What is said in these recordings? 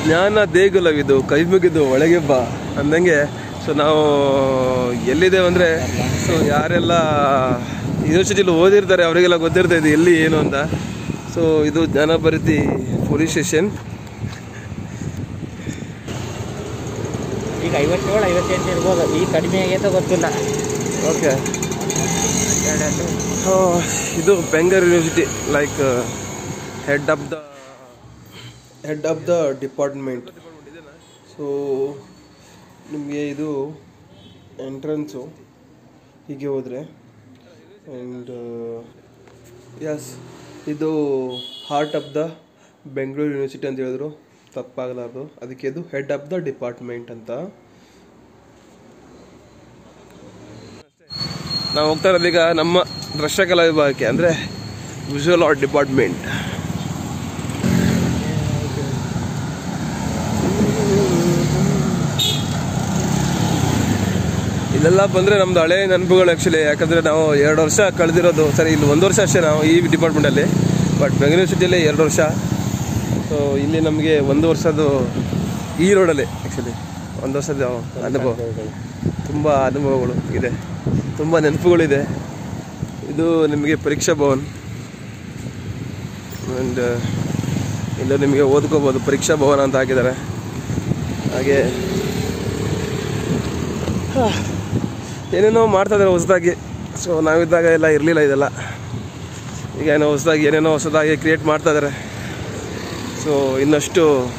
ಜ್ಞಾನ ದೇಗುಲವಿದು ಕೈ ಮುಗಿದು ಒಳಗೆ ಬಾ ಅಂದಂಗೆ ಸೊ ನಾವು ಎಲ್ಲಿದ್ದೇವೆ ಅಂದರೆ ಸೊ ಯಾರೆಲ್ಲ ಯೂನಿವರ್ಸಿಟಿಲಿ ಓದಿರ್ತಾರೆ ಅವರಿಗೆಲ್ಲ ಗೊತ್ತಿರ್ತಾ ಇದೆ ಎಲ್ಲಿ ಏನು ಅಂತ ಸೊ ಇದು ಜ್ಞಾನಭರಿತಿ ಪೊಲೀಸ್ ಸ್ಟೇಷನ್ ಈಗ ಐವತ್ತೇಳು ಐವತ್ತೆಂಟು ಇರ್ಬೋದು ಈಗ ಕಡಿಮೆ ಆಗೈತೆ ಗೊತ್ತಿಲ್ಲ ಓಕೆ ಇದು Bengaluru university like head of the head of the department so ನಿಮಗೆ ಇದು ಎಂಟ್ರೆನ್ಸು ಹೀಗೆ ಹೋದರೆ ಆ್ಯಂಡ್ ಎಸ್ ಇದು heart of the Bengaluru university ಅಂತ ಹೇಳಿದ್ರು ತಪ್ಪಾಗಲಾರ್ದು ಅದಕ್ಕೆ ಇದು ಹೆಡ್ ಆಫ್ ದ ಡಿಪಾರ್ಟ್ಮೆಂಟ್ ಅಂತ ನಾವು ಹೋಗ್ತಾ ಇರೋದು ಈಗ ನಮ್ಮ ದೃಶ್ಯಕಲಾ ವಿಭಾಗಕ್ಕೆ ಅಂದರೆ ವಿಜುವಲ್ ಆರ್ಟ್ ಡಿಪಾರ್ಟ್ಮೆಂಟ್ ಇಲ್ಲೆಲ್ಲ ಬಂದರೆ ನಮ್ದು ಹಳೆ ನೆನಪುಗಳು ಆ್ಯಕ್ಚುಲಿ ಯಾಕಂದರೆ ನಾವು ಎರಡು ವರ್ಷ ಕಳೆದಿರೋದು ಸರಿ ಇಲ್ಲಿ ಒಂದು ವರ್ಷ ಅಷ್ಟೇ ನಾವು ಈ ಡಿಪಾರ್ಟ್ಮೆಂಟಲ್ಲಿ ಬಟ್ ಬೆಂಗಳೂರು ಸಿಟಿಯಲ್ಲಿ ಎರಡು ವರ್ಷ ಸೊ ಇಲ್ಲಿ ನಮಗೆ ಒಂದು ವರ್ಷದ್ದು ಈ ರೋಡಲ್ಲಿ ಆ್ಯಕ್ಚುಲಿ ಒಂದು ವರ್ಷದ ಅನುಭವ ತುಂಬ ಅನುಭವಗಳು ಇದೆ ತುಂಬ ನೆನಪುಗಳಿದೆ ಇದು ನಿಮಗೆ ಪರೀಕ್ಷಾ ಭವನ್ ಆ್ಯಂಡ್ ಇಲ್ಲೂ ನಿಮಗೆ ಓದ್ಕೋಬೋದು ಪರೀಕ್ಷಾ ಭವನ ಅಂತ ಹಾಕಿದ್ದಾರೆ ಹಾಗೆ ಹಾ, ಏನೇನೋ ಮಾಡ್ತಾ ಇದ್ದಾರೆ ಹೊಸದಾಗಿ ಸೊ ನಾವಿದ್ದಾಗ ಎಲ್ಲ ಇರಲಿಲ್ಲ ಇದೆಲ್ಲ ಈಗ ಏನೋ ಹೊಸದಾಗಿ ಏನೇನೋ ಹೊಸದಾಗಿ ಕ್ರಿಯೇಟ್ ಮಾಡ್ತಾ ಇದ್ದಾರೆ ಸೊ ಇನ್ನಷ್ಟು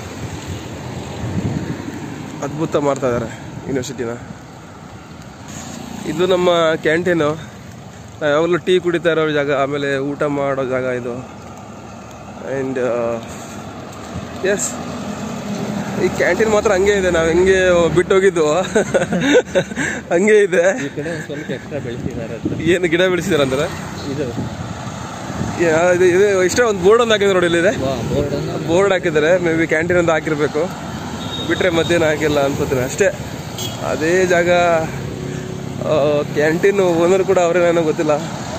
ಅದ್ಭುತ ಮಾಡ್ತಾ ಇದ್ದಾರೆ ಯೂನಿವರ್ಸಿಟಿನ ಇದು ನಮ್ಮ ಕ್ಯಾಂಟೀನು ನಾವು ಯಾವಾಗಲೂ ಟೀ ಕುಡಿತಾ ಇರೋ ಜಾಗ ಆಮೇಲೆ ಊಟ ಮಾಡೋ ಜಾಗ ಇದು ಆ್ಯಂಡ್ ಎಸ್ ಈ ಕ್ಯಾಂಟೀನ್ ಮಾತ್ರ ಹಂಗೆ ಇದೆ ನಾವು ಹೆಂಗೆ ಬಿಟ್ಟು ಹೋಗಿದ್ದು ಹಂಗೆ ಇದೆ ಈ ಕಡೆ ಒಂದು ಸ್ವಲ್ಪ ಎಕ್ಸ್ಟ್ರಾ ಬೆಳೆಸಿದ್ದಾರೆ ಅಂತ ಏನು ಗಿಡ ಬೆಳೆಸಿದಾರೆ ಅಂದ್ರೆ ಇದು ಯಾ- ಇದು ಇದು ಇಷ್ಟೇ ಒಂದು ಬೋರ್ಡ್ ಒಂದು ಹಾಕಿದ್ರು ನೋಡಿ ಇಲ್ಲಿದೆ ಬೋರ್ಡ್ ಅನ್ನು ಬೋರ್ಡ್ ಹಾಕಿದ್ದಾರೆ ಮೇ ಬಿ ಕ್ಯಾಂಟೀನ್ ಅಂತ ಹಾಕಿರ್ಬೇಕು ಬಿಟ್ಟರೆ ಮತ್ತೇನು ಹಾಕಿಲ್ಲ ಅನ್ಕೋತೀನಿ ಅಷ್ಟೇ ಅದೇ ಜಾಗ ಕ್ಯಾಂಟೀನ್ ಓನರ್ ಕೂಡ ಅವರೇ ನನಗೆ ಗೊತ್ತಿಲ್ಲ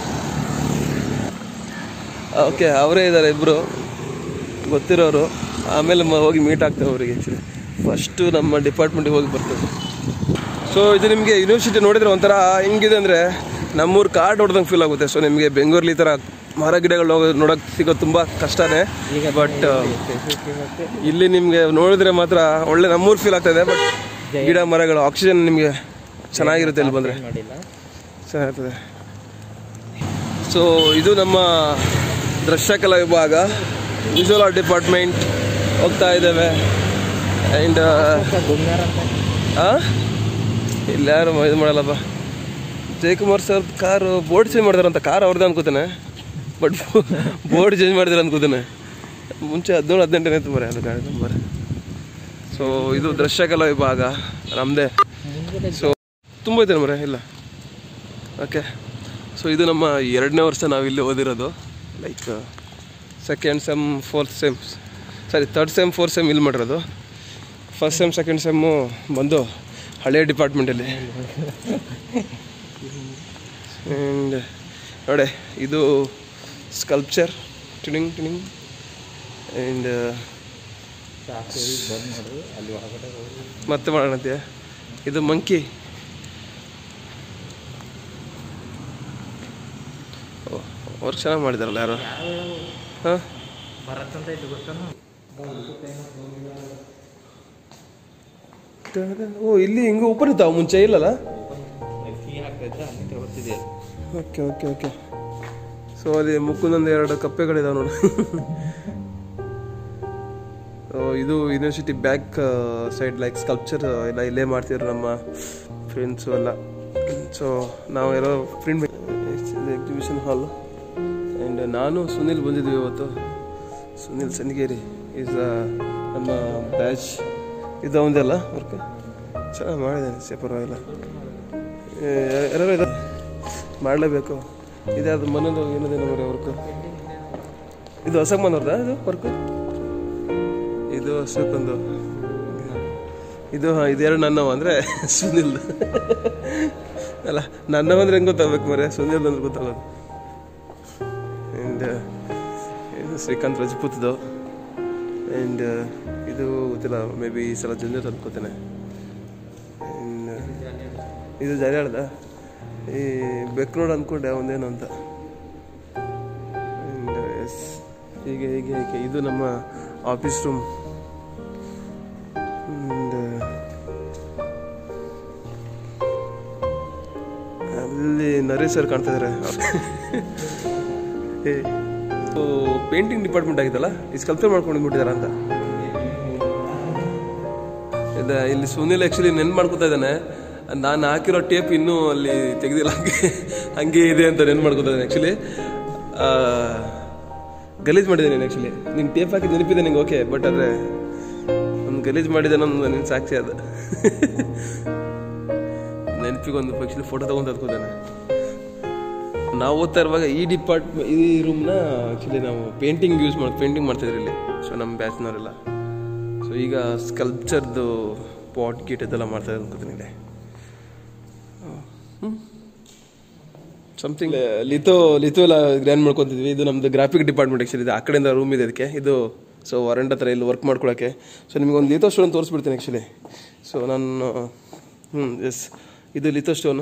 ಓಕೆ ಅವರೇ ಇದ್ದಾರೆ ಇಬ್ಬರು ಗೊತ್ತಿರೋರು ಆಮೇಲೆ ಮ- ಹೋಗಿ ಮೀಟ್ ಆಗ್ತೇವೆ ಅವರಿಗೆ ಆ್ಯಕ್ಚುಲಿ ಫಸ್ಟು ನಮ್ಮ ಡಿಪಾರ್ಟ್ಮೆಂಟಿಗೆ ಹೋಗಿ ಬರ್ತೇವೆ ಸೊ ಇದು ನಿಮಗೆ ಯೂನಿವರ್ಸಿಟಿ ನೋಡಿದ್ರೆ ಒಂಥರ ಹೆಂಗಿದೆ ಅಂದರೆ ನಮ್ಮೂರು ಕಾರ್ಡ್ ಹೊಡೆದಂಗೆ ಫೀಲ್ ಆಗುತ್ತೆ ಸೊ ನಿಮಗೆ ಬೆಂಗಳೂರಲ್ಲಿ ಈ ಥರ ಮರ ಗಿಡಗಳು ನೋಡೋಕೆ ಸಿಗೋದು ತುಂಬ ಕಷ್ಟನೇ ಈಗ ಬಟ್ ಫೆಸಿಲಿಟಿ ಮತ್ತೆ ಇಲ್ಲಿ ನಿಮಗೆ ನೋಡಿದ್ರೆ ಮಾತ್ರ ಒಳ್ಳೆ ನಮ್ಮೂರು ಫೀಲ್ ಆಗ್ತಾ ಇದೆ ಬಟ್ ಗಿಡ ಮರಗಳು ಆಕ್ಸಿಜನ್ ನಿಮಗೆ ಚೆನ್ನಾಗಿರುತ್ತೆ ಇಲ್ಲಿ ಬಂದರೆ ನೋಡಿಲ್ಲ ಚೆನ್ನಾಗಿರ್ತದೆ ಸೊ ಇದು ನಮ್ಮ ದೃಶ್ಯಕಲಾ ವಿಭಾಗ ವಿಜುವಲ್ ಆರ್ಟ್ ಡಿಪಾರ್ಟ್ಮೆಂಟ್ ಹೋಗ್ತಾ ಇದ್ದೇವೆ ಆ್ಯಂಡ್ ಗುಮ್ನಾರ್ ಅಂತ ಹಾಂ ಇಲ್ಲಿ ಯಾರು ಇದು ಮಾಡಲ್ಲಪ್ಪ Jayakumar sir car board change ಮಾಡಿದಾರಂತ ಕಾರ್ ಅವ್ರದ್ದು ಅನ್ಕೋತಾನೆ ಬಟ್ ಬೋರ್ಡ್ ಚೇಂಜ್ ಮಾಡಿದಾರೆ ಅನ್ಕೋತಾನೆ ಮುಂಚೆ ಹದಿನೇಳು ಹದಿನೆಂಟನೇ ತುಂಬ ಅದು ಗಾಡಿ ನಂಬರ್ ಸೊ ಇದು ದೃಶ್ಯಕಲಾ ವಿಭಾಗ ನಮ್ಮದೇ ಮುಂದ್ಗಡೆ ಸೊ ತುಂಬ ಇದೆ ಮರೆ ಇಲ್ಲ ಓಕೆ ಸೊ ಇದು ನಮ್ಮ ಎರಡನೇ ವರ್ಷ ನಾವು ಇಲ್ಲಿ ಓದಿರೋದು like second sem fourth sem sorry third sem fourth sem ಇಲ್ಲಿ ಮಾಡಿರೋದು ಫಸ್ಟ್ ಸೆಮ್ ಸೆಕೆಂಡ್ ಸೆಮ್ಮು ಬಂದು ಹಳೆಯ ಡಿಪಾರ್ಟ್ಮೆಂಟಲ್ಲಿ ಆ್ಯಂಡ್ ನೋಡಿ ಇದು ಸ್ಕಲ್ಪ್ಚರ್ ಟ್ಯುನಿಂಗ್ ಟ್ಯುನಿಂಗ್ ಆ್ಯಂಡ್ ಸಾಕು ಬಂದು ನೋಡು ಅಲ್ಲಿ ಒಳಗಡೆ ಹೋಗಿ ಮತ್ತೆ ಮಾಡೋಣಂತೆ ಇದು ಮಂಕಿ ವರ್ಕ್ ಚೆನ್ನಾಗಿ ಮಾಡಿದಾರಲ್ಲ ಯಾರು ಹಾಂ ಭರತ್ ಅಂತ ಇದು ಗೊತ್ತಾನು ಓ ಇಲ್ಲಿ ಹಿಂಗೆ ಓಪನ್ ಇದ್ದಾವೆ ಮುಂಚೆ ಇಲ್ಲಲ್ಲ ಕೀ ಹಾಕಿದ್ರೆ ಅಲ್ಲಿ ತಗೋತಿದ್ದೆ ಓಕೆ ಓಕೆ ಓಕೆ ಸೊ ಅಲ್ಲಿ ಮುಕ್ಕುಂದೊಂದು ಎರಡು ಕಪ್ಪೆಗಳಿದಾವೆ ನೋಡು ಸೊ ಇದು university back side like sculpture ಎಲ್ಲ ಇಲ್ಲೇ ಮಾಡ್ತಿದ್ರು ನಮ್ಮ ಫ್ರೆಂಡ್ಸು ಎಲ್ಲ ಸೊ ನಾವು ಎಲ್ಲೋ ಫ್ರೆಂಡ್ ಎಕ್ಸಿಬಿಷನ್ ಹಾಲ್ ಆ್ಯಂಡ್ ನಾನು ಸುನಿಲ್ ಬಂದಿದ್ವಿ ಇವತ್ತು ಸುನಿಲ್ ಸನ್ಗೇರಿ ಈಸ್ ನಮ್ಮ ಬ್ಯಾಚ್ ಇದು ಅವಂದೆಲ್ಲ ವರ್ಕ್ ಚೆನ್ನಾಗಿ ಮಾಡಿದ್ದಾನೆ ಸೇ ಪರವಾಗಿಲ್ಲ ಏ, ಯಾರು ಇದೆ ಮಾಡಲೇಬೇಕು ಇದ್ಯಾವುದು ಮನೋದು ಏನದೇನೋ ಮರೆ ವರ್ಕು ಇದು ಹೊಸ ಮನೋರ್ದ ಇದು ವರ್ಕು ಇದು ಅಶೋಕಂದು ಇದು ಹಾಂ ಇದೆರಡು ನನ್ನವ ಅಂದರೆ ಸುನಿಲ್ದು ಅಲ್ಲ ನನ್ನವ ಅಂದ್ರೆ ಹೆಂಗೆ ಗೊತ್ತಾಗಬೇಕು ಮರೆ ಸುನಿಲ್ ಅಂದ್ರೆ ಗೊತ್ತಾಗೋದು ಆ್ಯಂಡ್ ಇದು ಶ್ರೀಕಾಂತ್ ರಜಪೂತ್ದು ಆ್ಯಂಡ್ ಇದು ಗೊತ್ತಿಲ್ಲ ಮೇ ಬಿ ಈ ಸಲ ಜಂಜರ್ ಅನ್ಕೋತೇನೆ ಆ್ಯಂಡ್ ಇದು ಜಾರಿ ಹೇಳ್ದ ಈ ಬೆಕ್ರೋಡ್ ಅಂದ್ಕೊಂಡೆ ಒಂದೇನು ಅಂತ ಆ್ಯಂಡ್ ಎಸ್ ಹೀಗೆ ಹೀಗೆ ಹೀಗೆ ಇದು ನಮ್ಮ ಆಫೀಸ್ ರೂಮ್ ಅಲ್ಲಿ ನರೇಶ್ ಸರ್ ಕಾಣ್ತಾ ಇದಾರೆ ಪೇಂಟಿಂಗ್ ಡಿಪಾರ್ಟ್ಮೆಂಟ್ ಆಗಿತ್ತಲ್ಲ ಈ ಸ್ಕಲ್ಪ್ಚರ್ ಮಾಡ್ಕೊಂಡು ಬಿಟ್ಟಿದಾರ ಅಂತ ಇದೆ ಇಲ್ಲಿ ಸುನಿಲ್ ಆ್ಯಕ್ಚುಲಿ ನೆನ್ ಮಾಡ್ಕೊತಾ ಇದ್ದಾನೆ ನಾನು ಹಾಕಿರೋ ಟೇಪ್ ಇನ್ನೂ ಅಲ್ಲಿ ತೆಗೆದಿಲ್ಲ ಹಂಗೆ ಹಂಗೆ ಇದೆ ಅಂತ ನೆನ್ ಮಾಡ್ಕೊತಾ ಇದ್ದಾನೆ ಆ್ಯಕ್ಚುಲಿ ಗಲೀಜ್ ಮಾಡಿದ್ದೇನೆ ಆ್ಯಕ್ಚುಲಿ ನಿನ್ನ ಟೇಪ್ ಹಾಕಿ ನೆನಪಿದೆ ನಿಂಗೆ ಓಕೆ ಬಟ್ ಆದರೆ ಒಂದು ಗಲೀಜ್ ಮಾಡಿದೆ ನನ್ನ ನಿನ್ನ ಸಾಕ್ಷಿ ಅದು ನೆನಪಿಗೆ ಒಂದು ಪಕ್ಷದ ಫೋಟೋ ತಗೊಂಡು ತದ್ಕೋತಾನೆ ನಾವು ಓದ್ತಾ ಇರುವಾಗ ಈ ಡಿಪಾರ್ಟ್ಮೆಂಟ್ ಈ ರೂಮ್ನ ಆ್ಯಕ್ಚುಲಿ ನಾವು ಪೇಂಟಿಂಗ್ ಯೂಸ್ ಮಾಡಿ ಪೇಂಟಿಂಗ್ ಮಾಡ್ತಿದ್ರಿ ಇಲ್ಲಿ ಸೊ ನಮ್ಮ ಬ್ಯಾಚ್ನವರೆಲ್ಲ ಸೊ ಈಗ ಸ್ಕಲ್ಪ್ಚರ್ದು ಪಾಟ್ ಗೀಟ್ ಇದೆಲ್ಲ ಮಾಡ್ತಾ ಇದ್ದಾರೆ ಅನ್ಕೋತೀನಿ ಇಲ್ಲಿ ಸಮಥಿಂಗ್ ಲಿಥೋ ಲಿಥೋ ಎಲ್ಲ ಗ್ರ್ಯಾಂಡ್ ಮಾಡ್ಕೊತಿದ್ವಿ ಇದು ನಮ್ಮದು ಗ್ರಾಫಿಕ್ ಡಿಪಾರ್ಟ್ಮೆಂಟ್ ಆ್ಯಕ್ಚುಲಿ ಇದೆ ಆ ಕಡೆಯಿಂದ ರೂಮ್ ಇದೆ ಅದಕ್ಕೆ ಇದು ಸೊ ವಾರಂಟ್ ಹತ್ರ ಇಲ್ಲಿ ವರ್ಕ್ ಮಾಡ್ಕೊಳಕ್ಕೆ ಸೊ ನಿಮಗೆ ಒಂದು ಲಿಥೋ ಸ್ಟೋನ್ ತೋರಿಸ್ಬಿಡ್ತೀನಿ ಆ್ಯಕ್ಚುಲಿ ಸೊ ನಾನು ಹ್ಞೂ ಎಸ್ ಇದು ಲಿಥೋ ಸ್ಟೋನು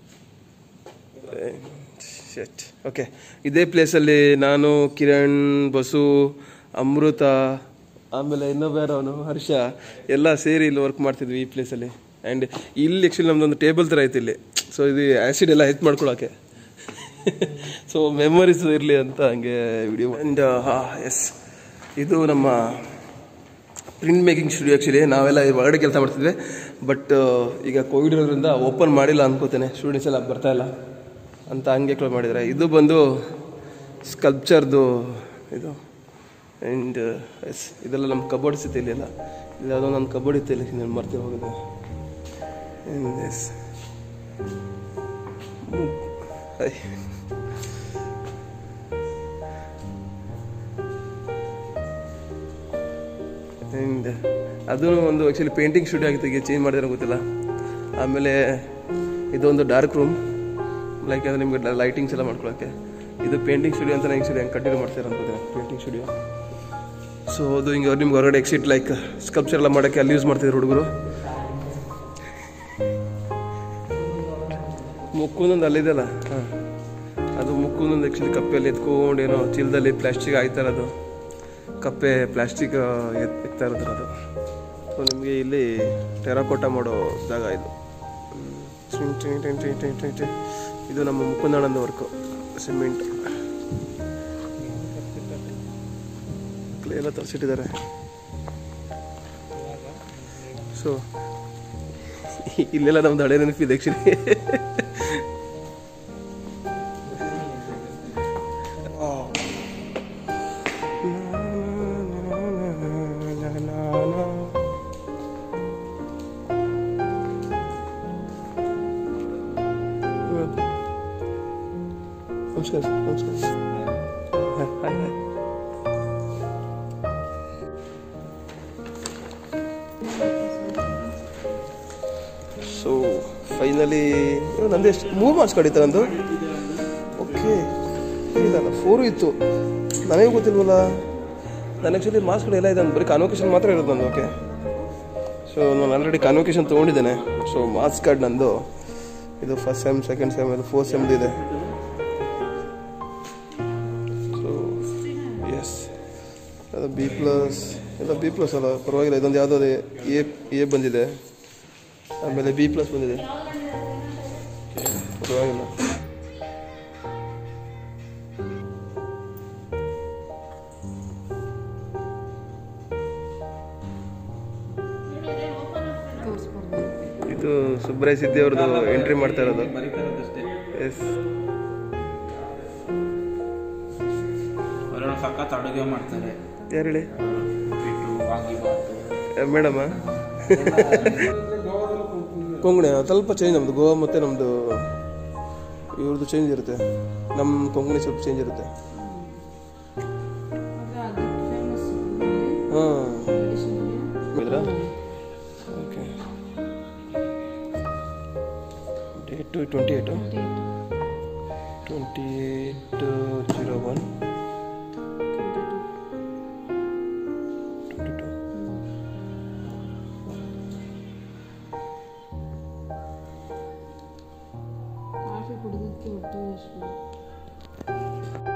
ಶೆಟ್ ಓಕೆ ಇದೇ ಪ್ಲೇಸಲ್ಲಿ ನಾನು ಕಿರಣ್ ಬಸು ಅಮೃತ ಆಮೇಲೆ ಇನ್ನೊಬ್ಬ ಅವನು ಹರ್ಷ ಎಲ್ಲ ಸೇರಿ ಇಲ್ಲಿ ವರ್ಕ್ ಮಾಡ್ತಿದ್ವಿ ಈ ಪ್ಲೇಸಲ್ಲಿ ಆ್ಯಂಡ್ ಇಲ್ಲಿ ಆ್ಯಕ್ಚುಲಿ ನಮ್ದೊಂದು ಟೇಬಲ್ ಥರ ಐತೆ ಇಲ್ಲಿ ಸೊ ಇದು ಆ್ಯಸಿಡ್ ಎಲ್ಲ ಹೆಚ್ ಮಾಡ್ಕೊಳಕ್ಕೆ ಸೊ ಮೆಮೊರೀಸ್ ಇರಲಿ ಅಂತ ಹಂಗೆ ವಿಡಿಯೋ ಆ್ಯಂಡ್ ಎಸ್ ಇದು ನಮ್ಮ ಪ್ರಿಂಟ್ ಮೇಕಿಂಗ್ ಸ್ಟುಡಿಯೋ ಆ್ಯಕ್ಚುಲಿ ನಾವೆಲ್ಲ ಈ ಹೊರಗಡೆ ಕೆಲಸ ಮಾಡ್ತಿದ್ವಿ ಬಟ್ ಈಗ ಕೋವಿಡ್ ಇರೋದ್ರಿಂದ ಓಪನ್ ಮಾಡಿಲ್ಲ ಅನ್ಕೋತೇನೆ ಸ್ಟೂಡೆಂಟ್ಸ್ ಎಲ್ಲ ಬರ್ತಾ ಇಲ್ಲ ಅಂತ ಹಂಗೆ ಕ್ಲೋಸ್ ಮಾಡಿದ್ದಾರೆ ಇದು ಬಂದು ಸ್ಕಲ್ಪ್ಚರ್ದು ಇದು ಆ್ಯಂಡ್ ಎಸ್ ಇದೆಲ್ಲ ನಮ್ಮ ಕಬೋರ್ಡ್ಸ್ ಇತ್ತು ಇಲ್ಲೆಲ್ಲ ಇಲ್ಲಿ ಯಾವುದೋ ನನ್ನ ಕಬೋರ್ಡ್ ಇತ್ತು ಇಲ್ಲಿ ನಾನು ಮರ್ತಿ ಹೋಗಿದೆ ಆ್ಯಂಡ್ ಎಸ್ ಹೈ ಆ್ಯಂಡ್ ಅದು ಒಂದು ಆ್ಯಕ್ಚುಲಿ ಪೇಂಟಿಂಗ್ ಸ್ಟುಡಿಯೋ ಆಗಿತ್ತು ಈಗ ಚೇಂಜ್ ಮಾಡಿದ್ರೆ ಗೊತ್ತಿಲ್ಲ ಆಮೇಲೆ ಇದೊಂದು ಡಾರ್ಕ್ ರೂಮ್ ಲೈಕ್ ಅಂದರೆ ನಿಮಗೆ ಲೈಟಿಂಗ್ಸ್ ಎಲ್ಲ ಮಾಡ್ಕೊಳಕ್ಕೆ ಇದು ಪೇಂಟಿಂಗ್ ಸ್ಟುಡಿಯೋ ಅಂತ ಆ್ಯಕ್ಚುಲಿ ಹಂಗೆ ಕಂಟಿನ್ಯೂ ಮಾಡ್ತಾರೆ ಅನ್ಕೋತೀನಿ ಪೇಂಟಿಂಗ್ ಸ್ಟುಡಿಯೋ ಸೊ ಅದು ಹಿಂಗೆ ನಿಮ್ಗೆ ಹೊರಗಡೆ ಎಕ್ಸಿಟ್ ಲೈಕ್ ಸ್ಕಲ್ಪ್ಚರ್ ಎಲ್ಲ ಮಾಡೋಕ್ಕೆ ಅಲ್ಲಿ ಯೂಸ್ ಮಾಡ್ತಿದ್ರು ಹುಡುಗರು ಮುಕ್ಕುನೊಂದು ಅಲ್ಲಿದೆಯಲ್ಲ ಹಾಂ ಅದು ಮುಕ್ಕುನೊಂದು ಆ್ಯಕ್ಚುಲಿ ಕಪ್ಪೆಯಲ್ಲಿ ಎತ್ಕೊಂಡು ಏನೋ ಚೀಲದಲ್ಲಿ ಪ್ಲಾಸ್ಟಿಕ್ ಆಯ್ತಾ ಇರೋದು ಕಪ್ಪೆ ಪ್ಲಾಸ್ಟಿಕ್ ಎತ್ತಾ ಇರೋದು ಅದು ಸೊ ನಿಮಗೆ ಇಲ್ಲಿ ಟೆರಾಕೋಟ ಮಾಡೋ ಜಾಗ ಇದು ಹ್ಮ್. ಟಿನ್ ಟಿನ್ ಟಿನ್ ಟಿನ್ ಟಿನ್ ಟಿನ್ ಟಿನ್. ಇದು ನಮ್ಮ ಮುಕುಂದಣ್ಣಂದ ವರ್ಕು ಸಿಮೆಂಟ್ ಕ್ಲೇ ಎಲ್ಲ ತರಿಸಿಟ್ಟಿದ್ದಾರೆ ಸೊ ಇಲ್ಲೆಲ್ಲ ನಮ್ದು ಹಳೆ ನೆನಪಿದೆ ಆ್ಯಕ್ಚುಲಿ ನಮಸ್ಕಾರ ಸರ್ ನಮಸ್ಕಾರ hi hi hi so finally ನಂದು ಎಷ್ಟು ಮೂರು ಮಾರ್ಕ್ಸ್ ಕಡಿತ ನಂದು ಓಕೆ ಇಲ್ಲ ಫೋರು ಇತ್ತು ನನಗೆ ಗೊತ್ತಿಲ್ವಲ್ಲ ನಾನು ಆ್ಯಕ್ಚುಲಿ ಮಾರ್ಕ್ಸ್ ಕಡೆ ಎಲ್ಲ ಇದೆ ಬರೀ ಕಾನ್ವೊಕೇಶನ್ ಮಾತ್ರ ಇರೋದು ನಂದು ಓಕೆ ಸೊ ನಾನು ಆಲ್ರೆಡಿ ಕಾನ್ವೊಕೇಶನ್ ತೊಗೊಂಡಿದ್ದೇನೆ ಸೊ ಮಾರ್ಕ್ಸ್ ಕಾರ್ಡ್ ನಂದು ಇದು ಫಸ್ಟ್ ಸೆಮ್ ಸೆಕೆಂಡ್ ಸೆಮ್ ಇದು ಫೋರ್ತ್ ಸೆಮ್ದು ಇದೆ ಸೊ ಎಸ್ ಅದು ಬಿ ಪ್ಲಸ್ ಎಲ್ಲ ಬಿ ಪ್ಲಸ್ ಅಲ್ಲ ಪರವಾಗಿಲ್ಲ ಇದೊಂದು ಯಾವುದೋ ಎ ಎ ಬಂದಿದೆ ಆಮೇಲೆ ಬಿ ಪ್ಲಸ್ ಬಂದಿದೆ ಪರವಾಗಿಲ್ಲ ಇದು ಸುಬ್ರಾಯ್ ಸಿದ್ದಿ ಅವ್ರದ್ದು ಎಂಟ್ರಿ ಮಾಡ್ತಾ ಇರೋದು ಎಸ್ ಅವರೆಲ್ಲ ಸಖತ್ ಅಡುಗೆ ಮಾಡ್ತಾರೆ ಯಾರು ಹೇಳಿ ಉಪ್ಪಿಟ್ಟು ವಾಂಗಿಬಾತು ಮೇಡಮ ಕೊಂಗಣಿ ಸ್ವಲ್ಪ ಚೇಂಜ್ ನಮ್ಮದು ಗೋವಾ ಮತ್ತು ನಮ್ಮದು ಇವ್ರದ್ದು ಚೇಂಜ್ ಇರುತ್ತೆ ನಮ್ಮ ಕೊಂಕಣಿ ಸ್ವಲ್ಪ ಚೇಂಜ್ ಇರುತ್ತೆ ಹಾಂ okay date twenty eight twenty eight zero one coffee ಕುಡಿದಕ್ಕೆ ಹೊಟ್ಟೆ ಎಷ್ಟು